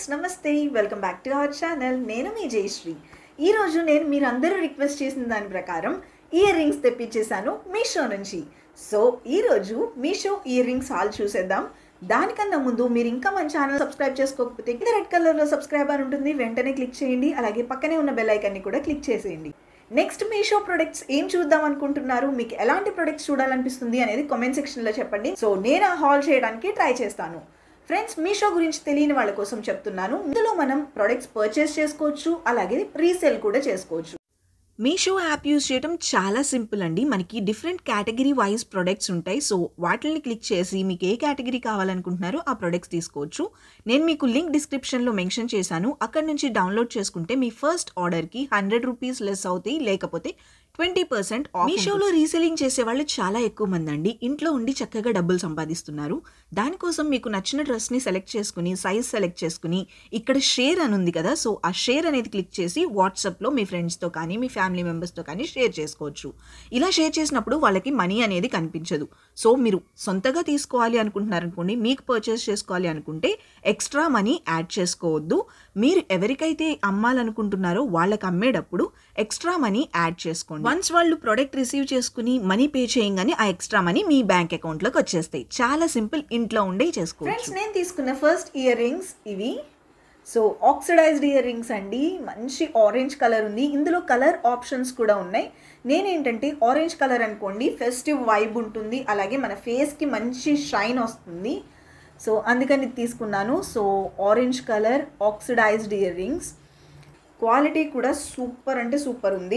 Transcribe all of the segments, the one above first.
friends నమస్తే welcome back to our channel నేను మీ జయశ్రీ ఈరోజు నేను మీరందరూ రిక్వెస్ట్ చేసిన దాని ప్రకారం ఇయర్ రింగ్స్ తెప్పించేశాను మీషో నుంచి సో ఈరోజు మీషో ఇయర్ రింగ్స్ హాల్ చూసేద్దాం దానికన్నా ముందు మీరు ఇంకా మన ఛానల్ సబ్స్క్రైబ్ చేసుకోకపోతే కింద రెడ్ కలర్లో సబ్స్క్రైబ్ అని ఉంటుంది వెంటనే క్లిక్ చేయండి అలాగే పక్కనే ఉన్న బెల్ ఐకాన్ని కూడా క్లిక్ చేసేయండి నెక్స్ట్ మీషో ప్రొడక్ట్స్ ఏం చూద్దాం అనుకుంటున్నారు మీకు ఎలాంటి ప్రొడక్ట్స్ చూడాలనిపిస్తుంది అనేది కామెంట్ సెక్షన్లో చెప్పండి సో నేను ఆ హాల్ చేయడానికి ట్రై చేస్తాను ఫ్రెండ్స్ మీషో గురించి తెలియని వాళ్ళ కోసం చెప్తున్నాను ఇందులో మనం ప్రొడక్ట్స్ పర్చేస్ చేసుకోవచ్చు అలాగే రీసేల్ కూడా చేసుకోవచ్చు మీషో యాప్ యూజ్ చేయడం చాలా సింపుల్ అండి మనకి డిఫరెంట్ కేటగిరీ వైజ్ ప్రొడక్ట్స్ ఉంటాయి సో వాటిని క్లిక్ చేసి మీకు ఏ కేటగిరీ కావాలనుకుంటున్నారో ఆ ప్రొడక్ట్స్ తీసుకోవచ్చు నేను మీకు లింక్ డిస్క్రిప్షన్లో మెన్షన్ చేశాను అక్కడ నుంచి డౌన్లోడ్ చేసుకుంటే మీ ఫస్ట్ ఆర్డర్కి హండ్రెడ్ రూపీస్ లెస్ అవుతాయి లేకపోతే ట్వంటీ పర్సెంట్ మీషోలో రీసెలింగ్ చేసే వాళ్ళు చాలా ఎక్కువ మంది అండి ఇంట్లో ఉండి చక్కగా డబ్బులు సంపాదిస్తున్నారు దానికోసం మీకు నచ్చిన డ్రెస్ని సెలెక్ట్ చేసుకుని సైజ్ సెలెక్ట్ చేసుకుని ఇక్కడ షేర్ అని ఉంది కదా సో ఆ షేర్ అనేది క్లిక్ చేసి వాట్సాప్లో మీ ఫ్రెండ్స్తో కానీ మీ ఫ్యామిలీ మెంబర్స్తో కానీ షేర్ చేసుకోవచ్చు ఇలా షేర్ చేసినప్పుడు వాళ్ళకి మనీ అనేది కనిపించదు సో మీరు సొంతగా తీసుకోవాలి అనుకుంటున్నారు అనుకోండి మీకు పర్చేస్ చేసుకోవాలి అనుకుంటే ఎక్స్ట్రా మనీ యాడ్ చేసుకోవద్దు మీరు ఎవరికైతే అమ్మాలనుకుంటున్నారో వాళ్ళకి అమ్మేటప్పుడు ఎక్స్ట్రా మనీ యాడ్ చేసుకోండి వన్స్ వాళ్ళు ప్రోడక్ట్ రిసీవ్ చేసుకుని మనీ పే చేయగానే ఆ ఎక్స్ట్రా మనీ మీ బ్యాంక్ అకౌంట్లోకి వచ్చేస్తాయి చాలా సింపుల్ ఇంట్లో ఉండే చేసుకోవచ్చు ఫ్రెండ్స్ నేను తీసుకున్న ఫస్ట్ ఇయర్ రింగ్స్ ఇవి సో ఆక్సిడైజ్డ్ ఇయర్ రింగ్స్ అండి మంచి ఆరెంజ్ కలర్ ఉంది ఇందులో కలర్ ఆప్షన్స్ కూడా ఉన్నాయి నేనేంటంటే ఆరెంజ్ కలర్ అనుకోండి ఫెస్టివ్ వైబ్ ఉంటుంది అలాగే మన ఫేస్కి మంచి షైన్ వస్తుంది సో అందుకని ఇది తీసుకున్నాను so orange colour oxidised earrings quality కూడా సూపర్ అంటే సూపర్ ఉంది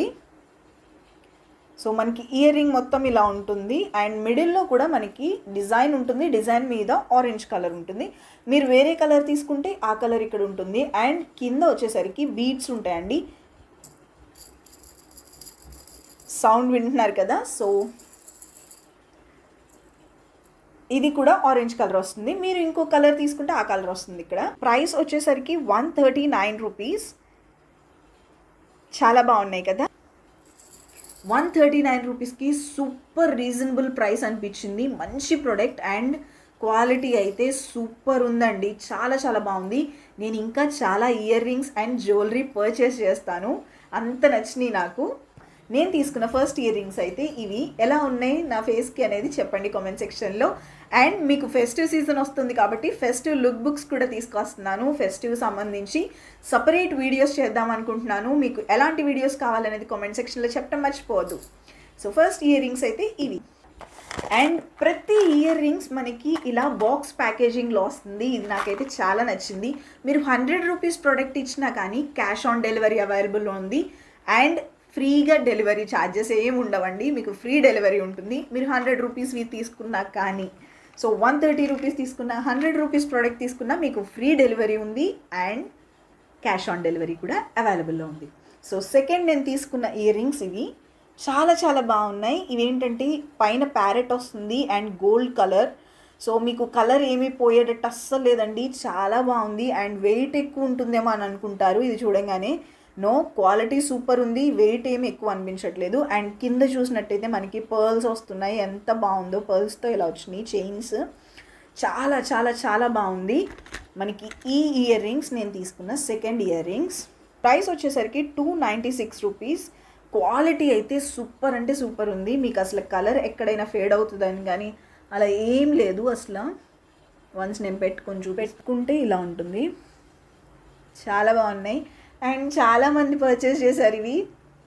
సో మనకి ఇయర్ రింగ్ మొత్తం ఇలా ఉంటుంది అండ్ మిడిల్లో కూడా మనకి డిజైన్ ఉంటుంది డిజైన్ మీద ఆరెంజ్ కలర్ ఉంటుంది మీరు వేరే కలర్ తీసుకుంటే ఆ కలర్ ఇక్కడ ఉంటుంది అండ్ కింద వచ్చేసరికి బీడ్స్ ఉంటాయండి సౌండ్ వింటున్నారు కదా సో ఇది కూడా ఆరెంజ్ కలర్ వస్తుంది మీరు ఇంకో కలర్ తీసుకుంటే ఆ కలర్ వస్తుంది ఇక్కడ ప్రైస్ వచ్చేసరికి వన్ థర్టీ నైన్ రూపీస్ చాలా బాగున్నాయి కదా వన్ థర్టీ నైన్ రూపీస్కి సూపర్ రీజనబుల్ ప్రైస్ అనిపించింది మంచి ప్రోడక్ట్ అండ్ క్వాలిటీ అయితే సూపర్ ఉందండి చాలా చాలా బాగుంది నేను ఇంకా చాలా earrings and jewellery purchase చేస్తాను అంత నచ్చినాయి నాకు నేను తీసుకున్న ఫస్ట్ ఇయర్ రింగ్స్ అయితే ఇవి ఎలా ఉన్నాయి నా ఫేస్కి అనేది చెప్పండి కామెంట్ సెక్షన్లో అండ్ మీకు ఫెస్టివ్ సీజన్ వస్తుంది కాబట్టి ఫెస్టివ్ లుక్ బుక్స్ కూడా తీసుకొస్తున్నాను ఫెస్టివ్ సంబంధించి సపరేట్ వీడియోస్ చేద్దాం అనుకుంటున్నాను మీకు ఎలాంటి వీడియోస్ కావాలనేది కామెంట్ సెక్షన్లో చెప్పడం మర్చిపోవద్దు సో ఫస్ట్ ఇయర్ రింగ్స్ అయితే ఇవి అండ్ ప్రతి ఇయర్ రింగ్స్ మనకి ఇలా బాక్స్ ప్యాకేజింగ్లో వస్తుంది ఇది నాకైతే చాలా నచ్చింది మీరు హండ్రెడ్ రూపీస్ ప్రోడక్ట్ ఇచ్చినా కానీ క్యాష్ ఆన్ డెలివరీ అవైలబుల్ ఉంది అండ్ ఫ్రీగా డెలివరీ ఛార్జెస్ ఏం ఉండవండి మీకు ఫ్రీ డెలివరీ ఉంటుంది మీరు హండ్రెడ్ రూపీస్వి తీసుకున్నా కానీ సో వన్ థర్టీ రూపీస్ తీసుకున్న హండ్రెడ్ రూపీస్ ప్రోడక్ట్ తీసుకున్నా మీకు ఫ్రీ డెలివరీ ఉంది అండ్ క్యాష్ ఆన్ డెలివరీ కూడా అవైలబుల్లో ఉంది సో సెకండ్ నేను తీసుకున్న ఇయర్ రింగ్స్ ఇవి చాలా చాలా బాగున్నాయి ఇవేంటంటే పైన ప్యారెట్ వస్తుంది అండ్ గోల్డ్ కలర్ సో మీకు కలర్ ఏమీ పోయేటట్టు అస్సలు లేదండి చాలా బాగుంది అండ్ వెయిట్ ఎక్కువ ఉంటుందేమో అని అనుకుంటారు ఇది చూడంగానే నో క్వాలిటీ సూపర్ ఉంది వెయిట్ ఏమి ఎక్కువ అనిపించట్లేదు అండ్ కింద చూసినట్టయితే మనకి పర్ల్స్ వస్తున్నాయి ఎంత బాగుందో పర్ల్స్తో ఇలా వచ్చినాయి చైన్స్ చాలా చాలా చాలా బాగుంది మనకి ఈ ఇయర్ రింగ్స్ నేను తీసుకున్న సెకండ్ ఇయర్ రింగ్స్ ప్రైస్ వచ్చేసరికి two ninety six rupees quality అయితే సూపర్ అంటే సూపర్ ఉంది మీకు అసలు కలర్ ఎక్కడైనా ఫేడ్ అవుతుందని కానీ అలా ఏం లేదు అసలు వన్స్ నేను పెట్టుకొని చూ పెట్టుకుంటే ఇలా ఉంటుంది చాలా బాగున్నాయి అండ్ చాలామంది పర్చేస్ చేశారు ఇవి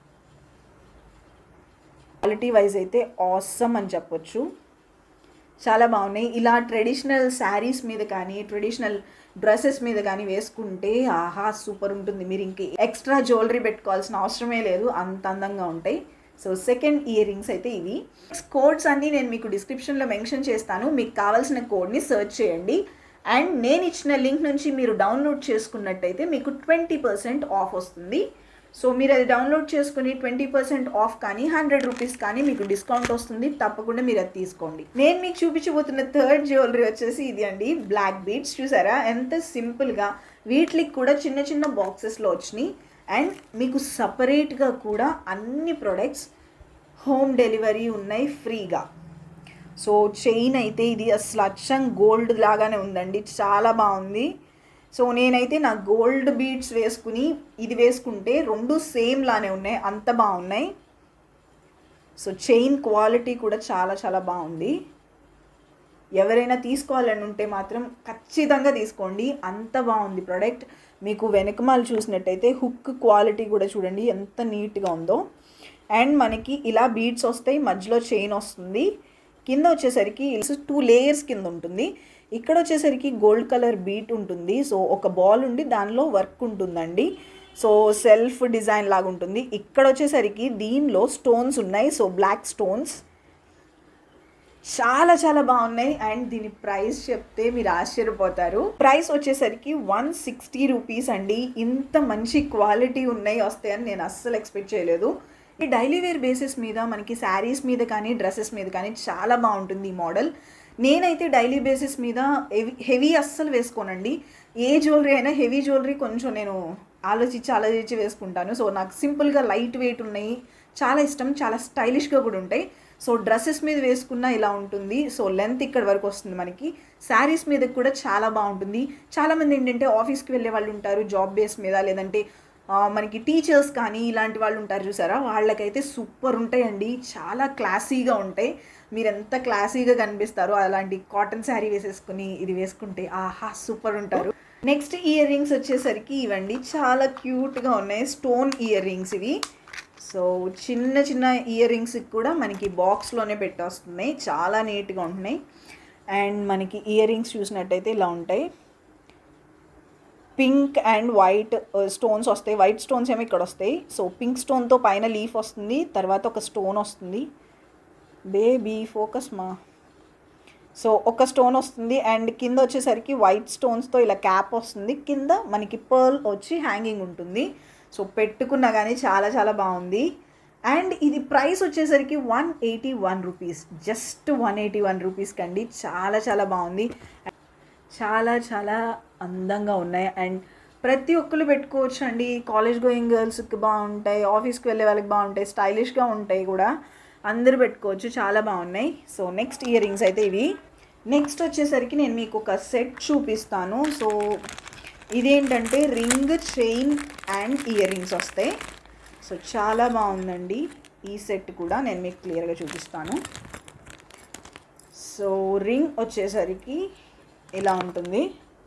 క్వాలిటీ వైజ్ అయితే ఆసమ్ అని చెప్పొచ్చు చాలా బాగున్నాయి ఇలా ట్రెడిషనల్ శారీస్ మీద కానీ ట్రెడిషనల్ డ్రెస్సెస్ మీద కానీ వేసుకుంటే ఆహా సూపర్ ఉంటుంది మీరు ఇంక ఎక్స్ట్రా జ్యువెలరీ పెట్టుకోవాల్సిన అవసరమే లేదు అంత అందంగా ఉంటాయి సో సెకండ్ ఇయర్ రింగ్స్ అయితే ఇవి కోడ్స్ అన్నీ నేను మీకు డిస్క్రిప్షన్లో మెన్షన్ చేస్తాను మీకు కావాల్సిన కోడ్ని సెర్చ్ చేయండి అండ్ నేను ఇచ్చిన లింక్ నుంచి మీరు డౌన్లోడ్ చేసుకున్నట్టయితే మీకు ట్వంటీ పర్సెంట్ ఆఫ్ వస్తుంది సో మీరు అది డౌన్లోడ్ చేసుకుని ట్వంటీ పర్సెంట్ ఆఫ్ కానీ హండ్రెడ్ రూపీస్ కానీ మీకు డిస్కౌంట్ వస్తుంది తప్పకుండా మీరు అది తీసుకోండి నేను మీకు చూపించబోతున్న థర్డ్ జ్యువెలరీ వచ్చేసి ఇది అండి బ్లాక్ బీడ్స్ చూసారా ఎంత సింపుల్గా వీటికి కూడా చిన్న చిన్న బాక్సెస్లో వచ్చినాయి అండ్ మీకు సపరేట్గా కూడా అన్ని ప్రొడక్ట్స్ హోమ్ డెలివరీ ఉన్నాయి ఫ్రీగా సో చైన్ అయితే ఇది అసలు అచ్చం గోల్డ్ లాగానే ఉందండి చాలా బాగుంది సో నేనైతే నా గోల్డ్ బీడ్స్ వేసుకుని ఇది వేసుకుంటే రెండు సేమ్ లానే ఉన్నాయి అంత బాగున్నాయి సో చైన్ క్వాలిటీ కూడా చాలా చాలా బాగుంది ఎవరైనా తీసుకోవాలని ఉంటే మాత్రం ఖచ్చితంగా తీసుకోండి అంత బాగుంది ప్రోడక్ట్ మీకు వెనకమాల చూసినట్టయితే హుక్ క్వాలిటీ కూడా చూడండి ఎంత నీట్గా ఉందో అండ్ మనకి ఇలా బీడ్స్ వస్తాయి మధ్యలో చైన్ వస్తుంది కింద వచ్చేసరికి టూ లేయర్స్ కింద ఉంటుంది ఇక్కడ వచ్చేసరికి గోల్డ్ కలర్ బీట్ ఉంటుంది సో ఒక బాల్ ఉండి దానిలో వర్క్ ఉంటుందండి సో సెల్ఫ్ డిజైన్ లాగా ఉంటుంది ఇక్కడ వచ్చేసరికి దీనిలో స్టోన్స్ ఉన్నాయి సో బ్లాక్ స్టోన్స్ చాలా చాలా బాగున్నాయి అండ్ దీని ప్రైస్ చెప్తే మీరు ఆశ్చర్యపోతారు ప్రైస్ వచ్చేసరికి వన్ సిక్స్టీ రూపీస్ అండి ఇంత మంచి క్వాలిటీ ఉన్నాయి వస్తాయని నేను అస్సలు ఎక్స్పెక్ట్ చేయలేదు ఈ డైలీ వేర్ బేసిస్ మీద మనకి శారీస్ మీద కానీ డ్రెస్సెస్ మీద కానీ చాలా బాగుంటుంది ఈ మోడల్ నేనైతే డైలీ బేసిస్ మీద హెవీ హెవీ అస్సలు వేసుకోనండి ఏ జ్యువెలరీ అయినా హెవీ జ్యువెలరీ కొంచెం నేను ఆలోచించి ఆలోచించి వేసుకుంటాను సో నాకు సింపుల్గా లైట్ వెయిట్ ఉన్నాయి చాలా ఇష్టం చాలా స్టైలిష్గా కూడా ఉంటాయి సో డ్రెస్సెస్ మీద వేసుకున్న ఇలా ఉంటుంది సో లెంత్ ఇక్కడ వరకు వస్తుంది మనకి శారీస్ మీద కూడా చాలా బాగుంటుంది చాలామంది ఏంటంటే ఆఫీస్కి వెళ్ళే వాళ్ళు ఉంటారు జాబ్ బేస్ మీద లేదంటే ఆ, మనకి టీచర్స్ కానీ ఇలాంటి వాళ్ళు ఉంటారు చూసారా వాళ్ళకైతే సూపర్ ఉంటాయండి చాలా క్లాసీగా ఉంటాయి మీరు ఎంత క్లాసీగా కనిపిస్తారో అలాంటి కాటన్ శారీ వేసేసుకుని ఇది వేసుకుంటే ఆహా సూపర్ ఉంటారు నెక్స్ట్ ఇయర్ రింగ్స్ వచ్చేసరికి ఇవండి చాలా క్యూట్గా ఉన్నాయి స్టోన్ ఇయర్ రింగ్స్ ఇవి సో చిన్న చిన్న ఇయర్ రింగ్స్కి కూడా మనకి బాక్స్లోనే పెట్టేస్తున్నాయి చాలా నీట్గా ఉంటున్నాయి అండ్ మనకి ఇయర్ రింగ్స్ చూసినట్టయితే ఇలా ఉంటాయి పింక్ అండ్ వైట్ స్టోన్స్ వస్తాయి వైట్ స్టోన్స్ ఏమో ఇక్కడ వస్తాయి సో పింక్ స్టోన్తో పైన లీఫ్ వస్తుంది తర్వాత ఒక స్టోన్ వస్తుంది బేబీ ఫోకస్ మా సో ఒక స్టోన్ వస్తుంది అండ్ కింద వచ్చేసరికి వైట్ స్టోన్స్తో ఇలా క్యాప్ వస్తుంది కింద మనకి పర్ల్ వచ్చి హ్యాంగింగ్ ఉంటుంది సో పెట్టుకున్నా కానీ చాలా చాలా బాగుంది అండ్ ఇది ప్రైస్ వచ్చేసరికి one eighty one rupees just one eighty one రూపీస్కి అండి చాలా చాలా బాగుంది చాలా చాలా అందంగా ఉన్నాయి అండ్ ప్రతి ఒక్కరు పెట్టుకోవచ్చు అండి కాలేజ్ గోయింగ్ గర్ల్స్కి బాగుంటాయి ఆఫీస్కి వెళ్ళే వాళ్ళకి బాగుంటాయి స్టైలిష్గా ఉంటాయి కూడా అందరూ పెట్టుకోవచ్చు చాలా బాగున్నాయి సో నెక్స్ట్ ఇయర్ రింగ్స్ అయితే ఇవి నెక్స్ట్ వచ్చేసరికి నేను మీకు ఒక సెట్ చూపిస్తాను సో ఇదేంటంటే ring chain and earrings వస్తాయి సో చాలా బాగుందండి ఈ సెట్ కూడా నేను మీకు క్లియర్గా చూపిస్తాను సో రింగ్ వచ్చేసరికి ఇలా ఉంటుంది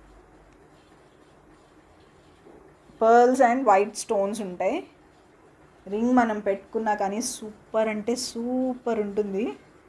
పర్ల్స్ అండ్ వైట్ స్టోన్స్ ఉంటాయి రింగ్ మనం పెట్టుకున్నా కానీ సూపర్ అంటే సూపర్ ఉంటుంది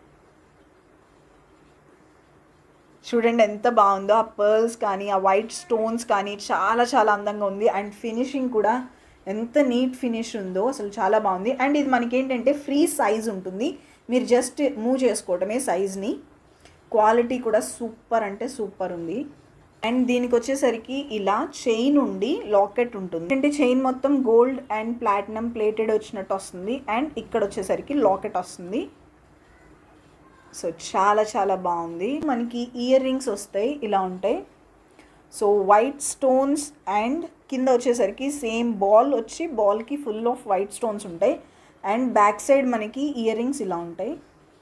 చూడండి ఎంత బాగుందో ఆ పర్ల్స్ కానీ ఆ వైట్ స్టోన్స్ కానీ చాలా చాలా అందంగా ఉంది అండ్ ఫినిషింగ్ కూడా ఎంత నీట్ ఫినిష్ ఉందో అసలు చాలా బాగుంది అండ్ ఇది మనకి ఏంటంటే ఫ్రీ సైజ్ ఉంటుంది మీరు జస్ట్ మూవ్ చేసుకోవటమే సైజ్ని క్వాలిటీ కూడా సూపర్ అంటే సూపర్ ఉంది అండ్ దీనికి వచ్చేసరికి ఇలా చైన్ ఉండి లాకెట్ ఉంటుంది అంటే చైన్ మొత్తం గోల్డ్ అండ్ ప్లాటినం ప్లేటెడ్ వచ్చినట్టు వస్తుంది అండ్ ఇక్కడ వచ్చేసరికి లాకెట్ వస్తుంది సో చాలా చాలా బాగుంది మనకి ఇయర్ రింగ్స్ వస్తాయి ఇలా ఉంటాయి సో వైట్ స్టోన్స్ అండ్ కింద వచ్చేసరికి సేమ్ బాల్ వచ్చి బాల్కి ఫుల్ ఆఫ్ వైట్ స్టోన్స్ ఉంటాయి అండ్ బ్యాక్ సైడ్ మనకి ఇయర్ రింగ్స్ ఇలా ఉంటాయి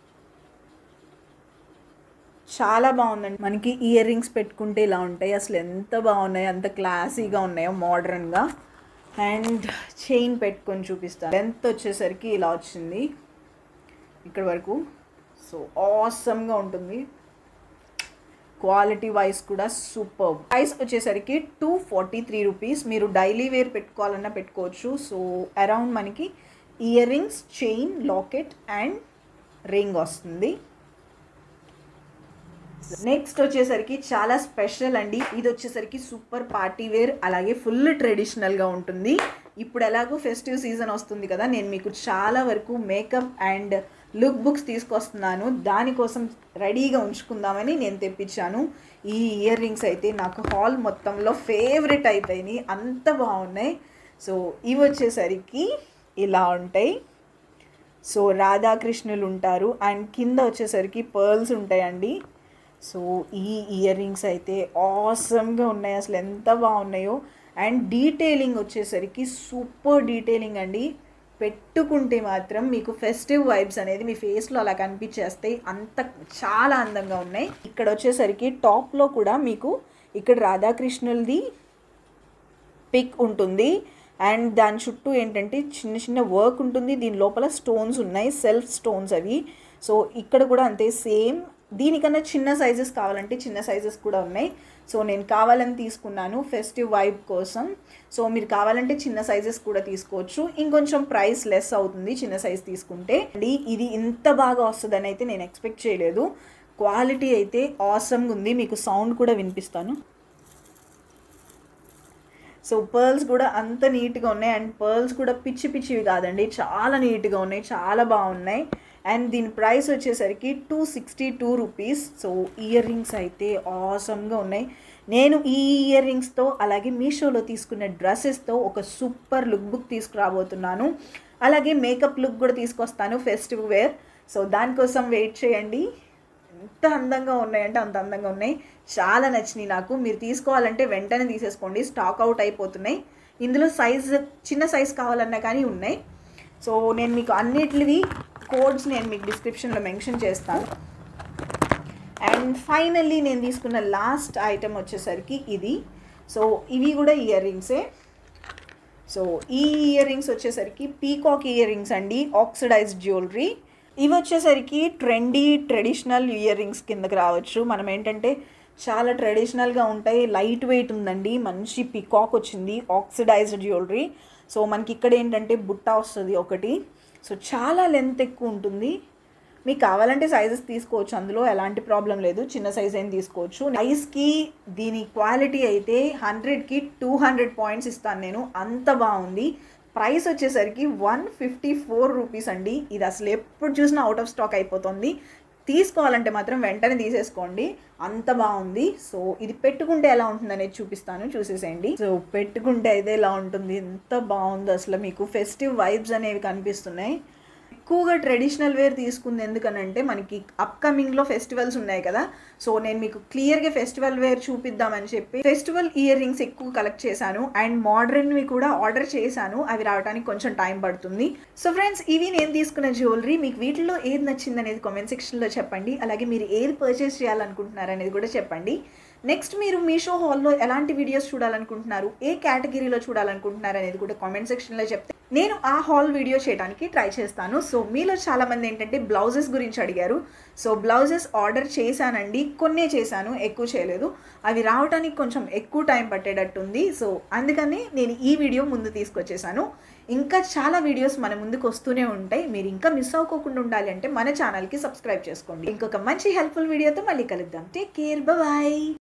చాలా బాగుందండి మనకి ఇయర్ రింగ్స్ పెట్టుకుంటే ఇలా ఉంటాయి అసలు ఎంత బాగున్నాయి అంత క్లాసీగా ఉన్నాయో మోడర్న్గా అండ్ చైన్ పెట్టుకొని చూపిస్తాను లెంత్ వచ్చేసరికి ఇలా వచ్చింది ఇక్కడ వరకు సో ఆసమ్గా ఉంటుంది క్వాలిటీ వైజ్ కూడా సూపర్ ప్రైస్ వచ్చేసరికి టూ ఫార్టీ త్రీ రూపీస్ మీరు డైలీ వేర్ పెట్టుకోవాలన్నా పెట్టుకోవచ్చు సో అరౌండ్ మనకి earrings chain locket and ring వస్తుంది నెక్స్ట్ వచ్చేసరికి చాలా స్పెషల్ అండి ఇది వచ్చేసరికి సూపర్ పార్టీ వేర్ అలాగే ఫుల్ ట్రెడిషనల్గా ఉంటుంది ఇప్పుడు ఎలాగో ఫెస్టివ్ సీజన్ వస్తుంది కదా నేను మీకు చాలా వరకు మేకప్ అండ్ లుక్ బుక్స్ తీసుకొస్తున్నాను దానికోసం రెడీగా ఉంచుకుందామని నేను తెప్పించాను ఈ ఇయర్ రింగ్స్ అయితే నాకు హాల్ మొత్తంలో ఫేవరెట్ అయిపోయినాయి అంత బాగున్నాయి సో ఇవి వచ్చేసరికి ఇలా ఉంటాయి సో రాధాకృష్ణులు ఉంటారు అండ్ కింద వచ్చేసరికి పర్ల్స్ ఉంటాయండి సో ఈ ఇయర్ రింగ్స్ అయితే ఆసమ్గా ఉన్నాయి అసలు ఎంత బాగున్నాయో అండ్ డీటెయిలింగ్ వచ్చేసరికి సూపర్ డీటెయిలింగ్ అండి పెట్టుకుంటే మాత్రం మీకు ఫెస్టివ్ వైబ్స్ అనేది మీ ఫేస్లో అలా కనిపించేస్తాయి అంత చాలా అందంగా ఉన్నాయి ఇక్కడ వచ్చేసరికి టాప్లో కూడా మీకు ఇక్కడ రాధాకృష్ణులది పిక్ ఉంటుంది అండ్ దాని చుట్టూ ఏంటంటే చిన్న చిన్న వర్క్ ఉంటుంది దీని లోపల స్టోన్స్ ఉన్నాయి సెల్ఫ్ స్టోన్స్ అవి సో ఇక్కడ కూడా అంతే సేమ్ దీనికన్నా చిన్న సైజెస్ కావాలంటే చిన్న సైజెస్ కూడా ఉన్నాయి సో నేను కావాలని తీసుకున్నాను ఫెస్టివ్ వైబ్ కోసం సో మీరు కావాలంటే చిన్న సైజెస్ కూడా తీసుకోవచ్చు ఇంకొంచెం ప్రైస్ లెస్ అవుతుంది చిన్న సైజ్ తీసుకుంటే అండి ఇది ఇంత బాగా వస్తుందని అయితే నేను ఎక్స్పెక్ట్ చేయలేదు క్వాలిటీ అయితే ఆసమ్గా ఉంది మీకు సౌండ్ కూడా వినిపిస్తాను సో పర్ల్స్ కూడా అంత నీట్గా ఉన్నాయి అండ్ పర్ల్స్ కూడా పిచ్చి పిచ్చివి కాదండి చాలా నీట్గా ఉన్నాయి చాలా బాగున్నాయి అండ్ దీని ప్రైస్ వచ్చేసరికి two sixty two rupees so earrings అయితే ఆసమ్గా ఉన్నాయి నేను ఈ ఇయర్ రింగ్స్తో అలాగే మీషోలో తీసుకున్న డ్రెస్సెస్తో ఒక సూపర్ లుక్ బుక్ తీసుకురాబోతున్నాను అలాగే మేకప్ లుక్ కూడా తీసుకొస్తాను ఫెస్టివ్ వేర్ సో దానికోసం వెయిట్ చేయండి ఎంత అందంగా ఉన్నాయంటే అంత అందంగా ఉన్నాయి చాలా నచ్చినాయి నాకు మీరు తీసుకోవాలంటే వెంటనే తీసేసుకోండి స్టాక్ అవుట్ అయిపోతున్నాయి ఇందులో సైజ్ చిన్న సైజ్ కావాలన్నా కానీ ఉన్నాయి సో నేను మీకు అన్నిటివి కోడ్స్ నేను మీకు డిస్క్రిప్షన్లో మెన్షన్ చేస్తాను అండ్ ఫైనల్లీ నేను తీసుకున్న లాస్ట్ ఐటెం వచ్చేసరికి ఇది సో ఇవి కూడా ఇయర్ రింగ్సే సో ఈ ఇయర్ రింగ్స్ వచ్చేసరికి పీకాక్ ఇయర్ రింగ్స్ అండి ఆక్సిడైజ్డ్ జ్యువెలరీ ఇవి వచ్చేసరికి ట్రెండీ ట్రెడిషనల్ ఇయర్ రింగ్స్ కిందకి రావచ్చు మనం ఏంటంటే చాలా ట్రెడిషనల్గా ఉంటాయి లైట్ వెయిట్ ఉందండి మంచి పికాక్ వచ్చింది ఆక్సిడైజ్డ్ జ్యువెలరీ సో మనకి ఇక్కడ ఏంటంటే బుట్ట వస్తుంది ఒకటి సో చాలా లెంత్ ఎక్కువ ఉంటుంది మీకు కావాలంటే సైజెస్ తీసుకోవచ్చు అందులో ఎలాంటి ప్రాబ్లం లేదు చిన్న సైజ్ అయినా తీసుకోవచ్చు సైజ్కి దీని క్వాలిటీ అయితే హండ్రెడ్కి టూ హండ్రెడ్ పాయింట్స్ ఇస్తాను నేను అంత బాగుంది ప్రైస్ వచ్చేసరికి వన్ ఫిఫ్టీ ఫోర్ రూపీస్ అండి ఇది అసలు ఎప్పుడు చూసినా అవుట్ ఆఫ్ స్టాక్ అయిపోతుంది తీసుకోవాలంటే మాత్రం వెంటనే తీసేసుకోండి అంత బాగుంది సో ఇది పెట్టుకుంటే ఎలా ఉంటుంది అనేది చూపిస్తాను చూసేసేయండి సో పెట్టుకుంటే అయితే ఎలా ఉంటుంది ఎంత బాగుందో అసలు మీకు ఫెస్టివ్ వైబ్స్ అనేవి కనిపిస్తున్నాయి ఎక్కువగా ట్రెడిషనల్ వేర్ తీసుకుంది ఎందుకనంటే మనకి అప్కమింగ్లో ఫెస్టివల్స్ ఉన్నాయి కదా సో నేను మీకు క్లియర్గా ఫెస్టివల్ వేర్ చూపిద్దామని చెప్పి ఫెస్టివల్ ఇయర్ రింగ్స్ ఎక్కువ కలెక్ట్ చేశాను అండ్ మోడర్న్వి కూడా ఆర్డర్ చేశాను అవి రావడానికి కొంచెం టైం పడుతుంది సో ఫ్రెండ్స్ ఇవి నేను తీసుకున్న జ్యువెలరీ మీకు వీటిలో ఏది నచ్చింది అనేది కామెంట్ సెక్షన్లో చెప్పండి అలాగే మీరు ఏది పర్చేస్ చేయాలనుకుంటున్నారు అనేది కూడా చెప్పండి నెక్స్ట్ మీరు మీషో హాల్లో ఎలాంటి వీడియోస్ చూడాలనుకుంటున్నారు ఏ కేటగిరీలో చూడాలనుకుంటున్నారు అనేది కూడా కామెంట్ సెక్షన్లో చెప్తే నేను ఆ హాల్ వీడియో చేయడానికి ట్రై చేస్తాను సో మీలో చాలామంది ఏంటంటే బ్లౌజెస్ గురించి అడిగారు సో బ్లౌజెస్ ఆర్డర్ చేశానండి కొన్నే చేశాను ఎక్కువ చేయలేదు అవి రావడానికి కొంచెం ఎక్కువ టైం పట్టేటట్టుంది సో అందుకని నేను ఈ వీడియో ముందు తీసుకొచ్చేసాను ఇంకా చాలా వీడియోస్ మన ముందుకు వస్తూనే ఉంటాయి మీరు ఇంకా మిస్ అవ్వకుండా ఉండాలి అంటే మన ఛానల్కి సబ్స్క్రైబ్ చేసుకోండి ఇంకొక మంచి హెల్ప్ఫుల్ వీడియోతో మళ్ళీ కలుద్దాం టేక్ కేర్ బాయ్